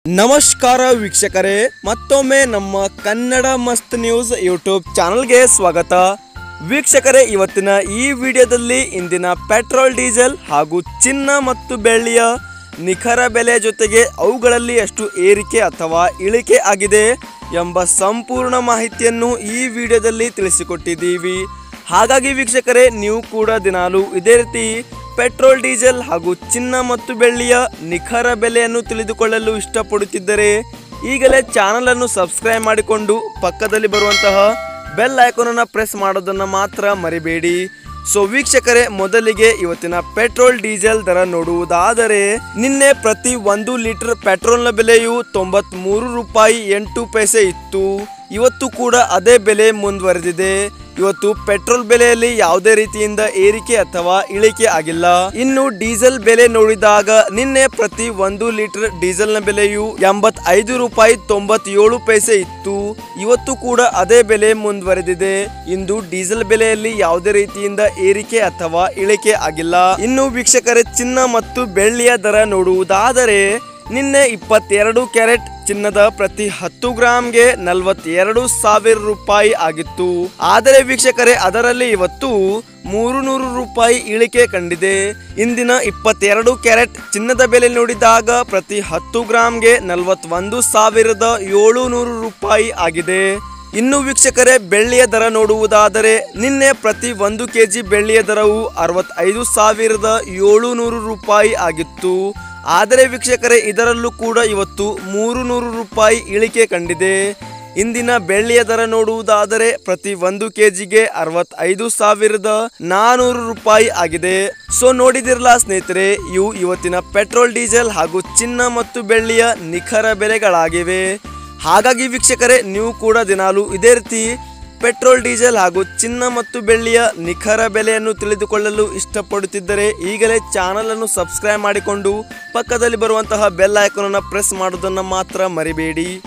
ನಮಸ್ಕಾರ ವೀಕ್ಷಕರೇ ಮತ್ತೊಮ್ಮೆ ನಮ್ಮ ಕನ್ನಡ ಮಸ್ತ್ ನ್ಯೂಸ್ ಯೂಟ್ಯೂಬ್ ಚಾನಲ್ಗೆ ಸ್ವಾಗತ ವೀಕ್ಷಕರೇ ಇವತ್ತಿನ ಈ ವಿಡಿಯೋದಲ್ಲಿ ಇಂದಿನ ಪೆಟ್ರೋಲ್ ಡೀಸೆಲ್ ಹಾಗೂ ಚಿನ್ನ ಮತ್ತು ಬೆಳ್ಳಿಯ ನಿಖರ ಬೆಲೆ ಜೊತೆಗೆ ಅವುಗಳಲ್ಲಿ ಎಷ್ಟು ಏರಿಕೆ ಅಥವಾ ಇಳಿಕೆ ಆಗಿದೆ ಎಂಬ ಸಂಪೂರ್ಣ ಮಾಹಿತಿಯನ್ನು ಈ ವಿಡಿಯೋದಲ್ಲಿ ತಿಳಿಸಿಕೊಟ್ಟಿದ್ದೀವಿ ಹಾಗಾಗಿ ವೀಕ್ಷಕರೇ ನೀವು ಕೂಡ ದಿನಾಲು ಇದೇ ರೀತಿ ಪೆಟ್ರೋಲ್ ಡೀಸೆಲ್ ಹಾಗೂ ಚಿನ್ನ ಮತ್ತು ಬೆಳ್ಳಿಯ ನಿಖರ ಬೆಲೆಯನ್ನು ತಿಳಿದುಕೊಳ್ಳಲು ಇಷ್ಟಪಡುತ್ತಿದ್ದರೆ ಈಗಲೇ ಚಾನಲ್ ಅನ್ನು ಸಬ್ಸ್ಕ್ರೈಬ್ ಮಾಡಿಕೊಂಡು ಪಕ್ಕದಲ್ಲಿ ಬರುವಂತಹ ಬೆಲ್ ಐಕಾನನ್ನು ಪ್ರೆಸ್ ಮಾಡೋದನ್ನು ಮಾತ್ರ ಮರಿಬೇಡಿ ಸೊ ವೀಕ್ಷಕರೇ ಮೊದಲಿಗೆ ಇವತ್ತಿನ ಪೆಟ್ರೋಲ್ ಡೀಸೆಲ್ ದರ ನೋಡುವುದಾದರೆ ನಿನ್ನೆ ಪ್ರತಿ ಒಂದು ಲೀಟರ್ ಪೆಟ್ರೋಲ್ನ ಬೆಲೆಯು ತೊಂಬತ್ಮೂರು ರೂಪಾಯಿ ಎಂಟು ಪೈಸೆ ಇತ್ತು ಇವತ್ತು ಕೂಡ ಅದೇ ಬೆಲೆ ಮುಂದುವರೆದಿದೆ ಇವತ್ತು ಪೆಟ್ರೋಲ್ ಬೆಲೆಯಲ್ಲಿ ಯಾವುದೇ ರೀತಿಯಿಂದ ಏರಿಕೆ ಅಥವಾ ಇಳಿಕೆ ಆಗಿಲ್ಲ ಇನ್ನು ಡೀಸೆಲ್ ಬೆಲೆ ನೋಡಿದಾಗ ನಿನ್ನೆ ಪ್ರತಿ ಒಂದು ಲೀಟರ್ ಡೀಸೆಲ್ನ ಬೆಲೆಯು ಎಂಬತ್ತೈದು ರೂಪಾಯಿ ತೊಂಬತ್ತೇಳು ಪೈಸೆ ಇತ್ತು ಇವತ್ತು ಕೂಡ ಅದೇ ಬೆಲೆ ಮುಂದುವರೆದಿದೆ ಇಂದು ಡೀಸೆಲ್ ಬೆಲೆಯಲ್ಲಿ ಯಾವುದೇ ರೀತಿಯಿಂದ ಏರಿಕೆ ಅಥವಾ ಇಳಿಕೆ ಆಗಿಲ್ಲ ಇನ್ನು ವೀಕ್ಷಕರೇ ಚಿನ್ನ ಮತ್ತು ಬೆಳ್ಳಿಯ ದರ ನೋಡುವುದಾದರೆ ನಿನ್ನೆ ಇಪ್ಪತ್ತೆರಡು ಕ್ಯಾರೆಟ್ ಚಿನ್ನದ ಪ್ರತಿ ಹತ್ತು ಗ್ರಾಮ್ಗೆ ನಲವತ್ತೆರಡು ಸಾವಿರ ರೂಪಾಯಿ ಆಗಿತ್ತು ಆದರೆ ವೀಕ್ಷಕರೇ ಅದರಲ್ಲಿ ಇವತ್ತು ಮೂರು ನೂರು ರೂಪಾಯಿ ಇಳಿಕೆ ಕಂಡಿದೆ ಇಂದಿನ ಇಪ್ಪತ್ತೆರಡು ಕ್ಯಾರೆಟ್ ಚಿನ್ನದ ಬೆಲೆ ನೋಡಿದಾಗ ಪ್ರತಿ ಹತ್ತು ಗ್ರಾಮ್ಗೆ ನಲವತ್ತೊಂದು ಸಾವಿರದ ಏಳು ನೂರು ರೂಪಾಯಿ ಆಗಿದೆ ಇನ್ನು ವೀಕ್ಷಕರೇ ಬೆಳ್ಳಿಯ ದರ ನೋಡುವುದಾದರೆ ನಿನ್ನೆ ಪ್ರತಿ ಒಂದು ಕೆಜಿ ಬೆಳ್ಳಿಯ ದರವು ಅರವತ್ತೈದು ಸಾವಿರದ ಏಳು ನೂರು ರೂಪಾಯಿ ಆಗಿತ್ತು ಆದರೆ ವೀಕ್ಷಕರೇ ಇದರಲ್ಲೂ ಕೂಡ ಇವತ್ತು ಮೂರು ನೂರು ರೂಪಾಯಿ ಇಳಿಕೆ ಕಂಡಿದೆ ಇಂದಿನ ಬೆಳ್ಳಿಯ ದರ ನೋಡುವುದಾದರೆ ಪ್ರತಿ ಒಂದು ಕೆಜಿಗೆ ಅರವತ್ತೈದು ಸಾವಿರದ ನಾನೂರು ರೂಪಾಯಿ ಆಗಿದೆ ಸೊ ನೋಡಿದಿರಲ್ಲ ಸ್ನೇಹಿತರೆ ಇವು ಇವತ್ತಿನ ಪೆಟ್ರೋಲ್ ಡೀಸೆಲ್ ಹಾಗೂ ಚಿನ್ನ ಮತ್ತು ಬೆಳ್ಳಿಯ ನಿಖರ ಬೆಲೆಗಳಾಗಿವೆ ಹಾಗಾಗಿ ವೀಕ್ಷಕರೇ ನೀವು ಕೂಡ ದಿನಾಲು ಇದೇ ರೀತಿ ಪೆಟ್ರೋಲ್ ಡೀಸೆಲ್ ಹಾಗೂ ಚಿನ್ನ ಮತ್ತು ಬೆಳ್ಳಿಯ ನಿಖರ ಬೆಲೆಯನ್ನು ತಿಳಿದುಕೊಳ್ಳಲು ಇಷ್ಟಪಡುತ್ತಿದ್ದರೆ ಈಗಲೇ ಚಾನಲ್ ಅನ್ನು ಸಬ್ಸ್ಕ್ರೈಬ್ ಮಾಡಿಕೊಂಡು ಪಕ್ಕದಲ್ಲಿ ಬರುವಂತಹ ಬೆಲ್ ಐಕಾನ್ ಪ್ರೆಸ್ ಮಾಡೋದನ್ನು ಮಾತ್ರ ಮರಿಬೇಡಿ